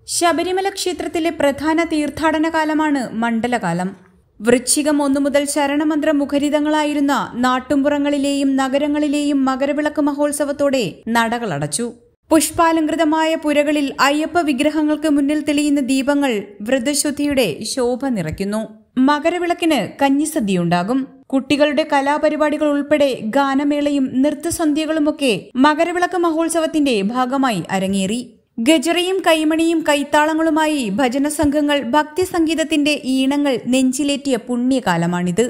ശബരിമല ക്ഷേത്രത്തിലെ പ്രധാന തീർത്ഥാടന കാലമാണ് മണ്ഡലകാലം വൃശ്ചികം ഒന്നു മുതൽ ശരണമന്ത്ര മുഖരിതങ്ങളായിരുന്ന നാട്ടുംപുറങ്ങളിലെയും നഗരങ്ങളിലെയും മകരവിളക്ക് മഹോത്സവത്തോടെ നടകളടച്ചു പുഷ്പാലങ്കൃതമായ പുരകളിൽ അയ്യപ്പ വിഗ്രഹങ്ങൾക്ക് മുന്നിൽ തെളിയുന്ന ദീപങ്ങൾ വ്രതശുദ്ധിയുടെ ശോഭ നിറയ്ക്കുന്നു മകരവിളക്കിന് കഞ്ഞിസദ്യയുണ്ടാകും കുട്ടികളുടെ കലാപരിപാടികൾ ഉൾപ്പെടെ ഗാനമേളയും നൃത്തസന്ധ്യകളുമൊക്കെ മകരവിളക്ക് മഹോത്സവത്തിന്റെ ഭാഗമായി അരങ്ങേറി ഗജറയും കൈമണിയും കൈത്താളങ്ങളുമായി ഭജന സംഘങ്ങൾ ഭക്തി സംഗീതത്തിന്റെ ഈണങ്ങൾ നെഞ്ചിലേറ്റിയ പുണ്യകാലമാണിത്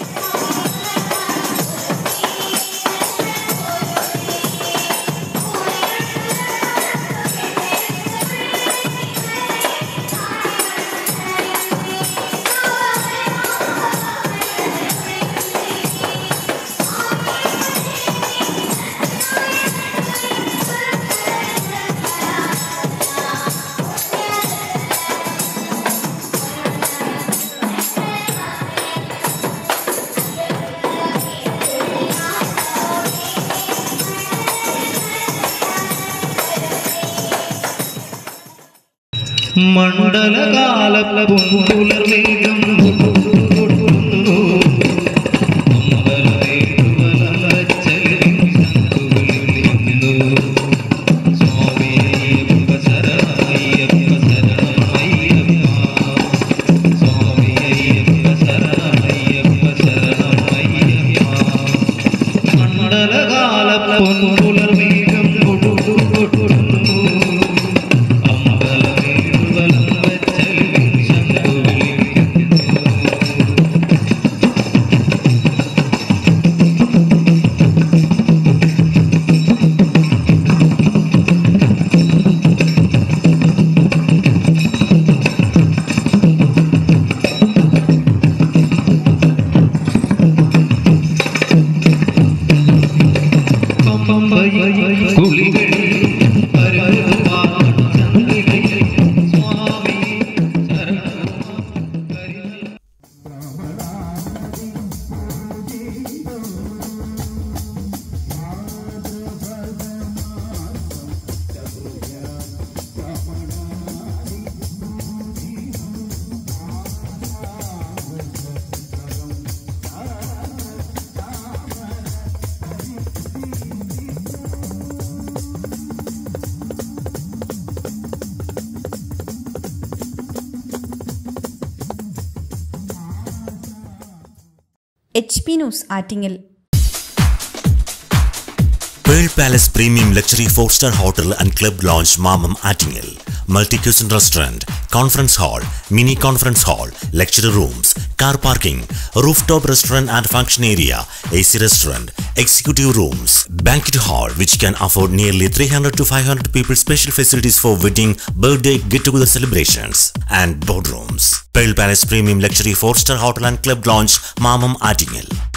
മണ്ഡലകാല പുലർമേഘം മണ്ഡലകാല പുലർമേഘം H P news Attingal Pearl Palace Premium Luxury 4-star Hotel and Club Lounge Mamam Attingel. Multi-cuisine restaurant, conference hall, mini conference hall, lecture rooms, car parking, rooftop restaurant and function area, AC restaurant, executive rooms, banquet hall which can afford nearly 300 to 500 people special facilities for wedding, birthday, get-together celebrations and boardrooms. Pearl Palace Premium Luxury 4-star Hotel and Club Lounge Mamam Attingel.